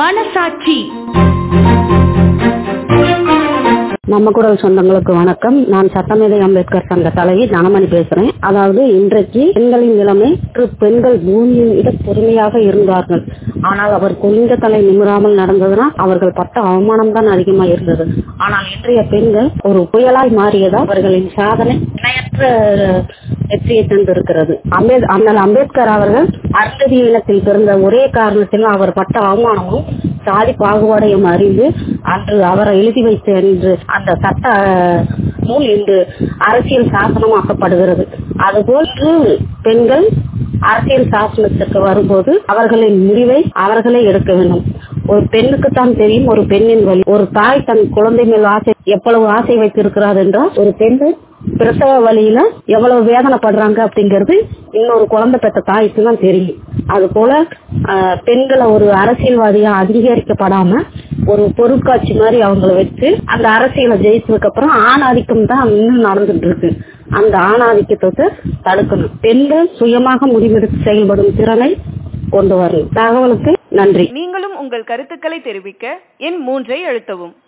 மனசாட்சி நம்ம குரல் சொந்தங்களுக்கு வணக்கம் நான் சட்டமேதை அம்பேத்கர் சங்க தலைவி தனமணி பேசுறேன் அதாவது இன்றைக்கு பெண்களின் நிலைமை ஒரு பெண்கள் பூமியில் விட பொறுமையாக இருந்தார்கள் ஆனால் அவர் குனிந்த தலை நிமிராமல் நடந்ததுனால் அவர்கள் பட்ட அவமானம் தான் அதிகமா இருந்தது ஆனால் இன்றைய பெண்கள் ஒரு புயலாய் மாறியதால் அவர்களின் சாதனை இணையற்ற வெற்றியை தந்திருக்கிறது அம்பேத் அண்ணல் அம்பேத்கர் அவர்கள் அருந்ததி இனத்தில் பிறந்த ஒரே காரணத்தில் அவர் பட்ட அவமானமும் சாதி பாகுபாடையும் அறிந்து அன்று அவரை எழுதி வைத்த என்று அந்த சட்ட நூல் இன்று அரசியல் சாசனமாக்கப்படுகிறது அதுபோன்று பெண்கள் அரசியல் சாசனத்திற்கு வரும்போது அவர்களின் முடிவை அவர்களே எடுக்க வேண்டும் ஒரு பெண்ணுக்கு தான் தெரியும் ஒரு பெண்ணின் வழி ஒரு தாய் தன் குழந்தை மேல் ஆசை எவ்வளவு ஆசை வைத்திருக்கிறார் என்றால் ஒரு பெண்கள் பிரசவ வழியில எவ்வளவு வேதனைப்படுறாங்க அப்படிங்கிறது இன்னொரு குழந்தை பெற்ற தாய்க்கு தான் தெரியும் அது போல ஆஹ், பெண்களை ஒரு அரசியல்வாதியா அங்கீகரிக்கப்படாம ஒரு பொருட்காட்சி மாதிரி அவங்கள வச்சு அந்த அரசியலை ஜெயிச்சதுக்கு அப்புறம் ஆணாதிக்கம் தான் இன்னும் நடந்துட்டு இருக்கு அந்த ஆணாதிக்கத்தை தடுக்கணும் பெண்கள் சுயமாக முடிவெடுத்து செயல்படும் திறனை கொண்டு வரணும் தகவலுக்கு நன்றி நீங்களும் உங்கள் கருத்துக்களை தெரிவிக்க எண் மூன்றை அழுத்தவும்